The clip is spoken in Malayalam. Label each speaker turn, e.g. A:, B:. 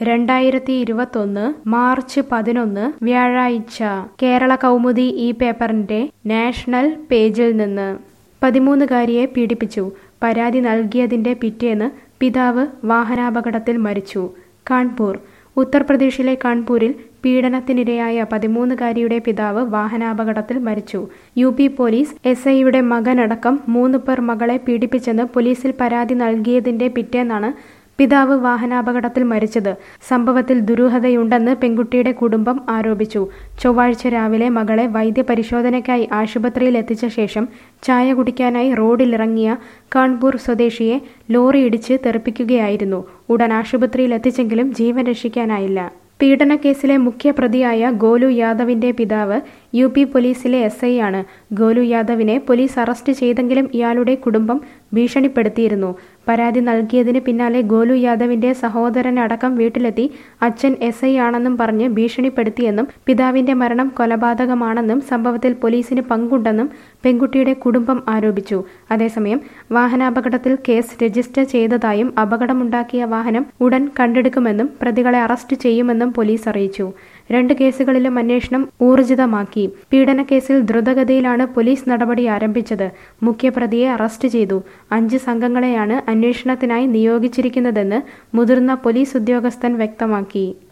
A: രണ്ടായിരത്തി ഇരുപത്തൊന്ന് മാർച്ച് പതിനൊന്ന് വ്യാഴാഴ്ച കേരള കൗമുദി ഈ പേപ്പറിന്റെ നാഷണൽ പേജിൽ നിന്ന് പതിമൂന്നുകാരിയെ പീഡിപ്പിച്ചു പരാതി നൽകിയതിന്റെ പിറ്റേന്ന് പിതാവ് വാഹനാപകടത്തിൽ മരിച്ചു കാൺപൂർ ഉത്തർപ്രദേശിലെ കാൺപൂരിൽ പീഡനത്തിനിരയായ പതിമൂന്നുകാരിയുടെ പിതാവ് വാഹനാപകടത്തിൽ മരിച്ചു യു പി പോലീസ് എസ് ഐയുടെ മകനടക്കം മൂന്ന് പേർ മകളെ പീഡിപ്പിച്ചെന്ന് പോലീസിൽ പരാതി നൽകിയതിന്റെ പിറ്റേന്നാണ് പിതാവ് വാഹനാപകടത്തിൽ മരിച്ചത് സംഭവത്തിൽ ദുരൂഹതയുണ്ടെന്ന് പെൺകുട്ടിയുടെ കുടുംബം ആരോപിച്ചു ചൊവ്വാഴ്ച രാവിലെ മകളെ വൈദ്യപരിശോധനയ്ക്കായി ആശുപത്രിയിൽ എത്തിച്ച ശേഷം ചായ കുടിക്കാനായി റോഡിലിറങ്ങിയ കാൺപൂർ സ്വദേശിയെ ലോറി ഇടിച്ച് തെറിപ്പിക്കുകയായിരുന്നു ഉടൻ ആശുപത്രിയിൽ എത്തിച്ചെങ്കിലും ജീവൻ രക്ഷിക്കാനായില്ല പീഡനക്കേസിലെ മുഖ്യപ്രതിയായ ഗോലു യാദവിന്റെ പിതാവ് യു പി പോലീസിലെ എസ് ഐ ആണ് ഗോലു യാദവിനെ പോലീസ് അറസ്റ്റ് ചെയ്തെങ്കിലും ഇയാളുടെ കുടുംബം ഭീഷണിപ്പെടുത്തിയിരുന്നു പരാതി നൽകിയതിന് പിന്നാലെ ഗോലു യാദവിന്റെ സഹോദരനടക്കം വീട്ടിലെത്തി അച്ഛൻ എസ് ഐ ആണെന്നും പറഞ്ഞ് ഭീഷണിപ്പെടുത്തിയെന്നും പിതാവിന്റെ മരണം കൊലപാതകമാണെന്നും സംഭവത്തിൽ പോലീസിന് പങ്കുണ്ടെന്നും പെൺകുട്ടിയുടെ കുടുംബം ആരോപിച്ചു അതേസമയം വാഹനാപകടത്തിൽ കേസ് രജിസ്റ്റർ ചെയ്തതായും അപകടമുണ്ടാക്കിയ വാഹനം ഉടൻ കണ്ടെടുക്കുമെന്നും പ്രതികളെ അറസ്റ്റ് ചെയ്യുമെന്നും പോലീസ് അറിയിച്ചു രണ്ട് കേസുകളിലും അന്വേഷണം ഊർജിതമാക്കി പീഡനക്കേസിൽ ദ്രുതഗതിയിലാണ് പോലീസ് നടപടി ആരംഭിച്ചത് മുഖ്യപ്രതിയെ അറസ്റ്റ് ചെയ്തു അഞ്ച് സംഘങ്ങളെയാണ് അന്വേഷണത്തിനായി നിയോഗിച്ചിരിക്കുന്നതെന്ന് മുതിർന്ന പോലീസ് ഉദ്യോഗസ്ഥൻ വ്യക്തമാക്കി